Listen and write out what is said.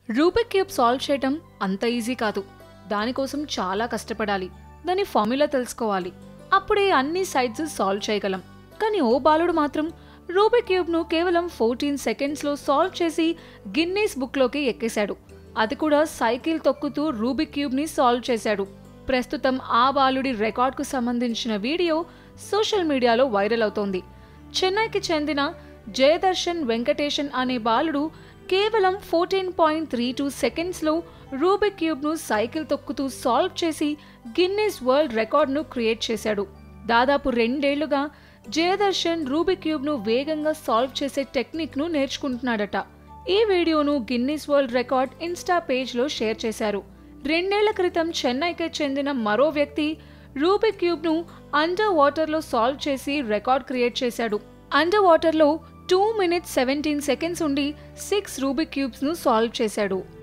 Rubik cube solve చేయటం అంత easy కాదు దానికోసం చాలా కష్టపడాలి దాని ఫార్ములా తెలుసుకోవాలి అప్పుడే అన్ని సైడ్స్ సాల్వ్ చేయగలం కానీ ఓ బాలుడు మాత్రం రూబిక్ క్యూబ్ను కేవలం ఫోర్టీన్ సెకండ్స్లో సాల్వ్ చేసి గిన్నీస్ బుక్లోకి ఎక్కేశాడు అది కూడా సైకిల్ తొక్కుతూ రూబిక్ క్యూబ్ని సాల్వ్ చేశాడు ప్రస్తుతం ఆ బాలుడి రికార్డ్కు సంబంధించిన వీడియో సోషల్ మీడియాలో వైరల్ అవుతోంది చెన్నైకి చెందిన జయదర్శన్ వెంకటేషన్ అనే బాలుడు కేవలం ఫోర్టీన్ పాయింట్ త్రీ టూ సెకండ్స్లో రూబిక్ క్యూబ్ను సైకిల్ తొక్కుతూ సాల్వ్ చేసి గిన్నీస్ వరల్డ్ రికార్డ్ను క్రియేట్ చేశాడు దాదాపు రెండేళ్లుగా జయదర్శన్ రూబిక్ క్యూబ్ను వేగంగా సాల్వ్ చేసే టెక్నిక్ను నేర్చుకుంటున్నాడట ఈ వీడియోను గిన్నీస్ వరల్డ్ రికార్డ్ ఇన్స్టా పేజ్లో షేర్ చేశారు రెండేళ్ల క్రితం చెన్నైకి చెందిన మరో వ్యక్తి రూబిక్ క్యూబ్ను అండర్ వాటర్లో సాల్వ్ చేసి రికార్డ్ క్రియేట్ చేశాడు అండర్ వాటర్లో టూ మినిట్స్ సెవెంటీన్ సెకండ్స్ ఉండి సిక్స్ రూబిక్ క్యూబ్స్ను సాల్వ్ చేశాడు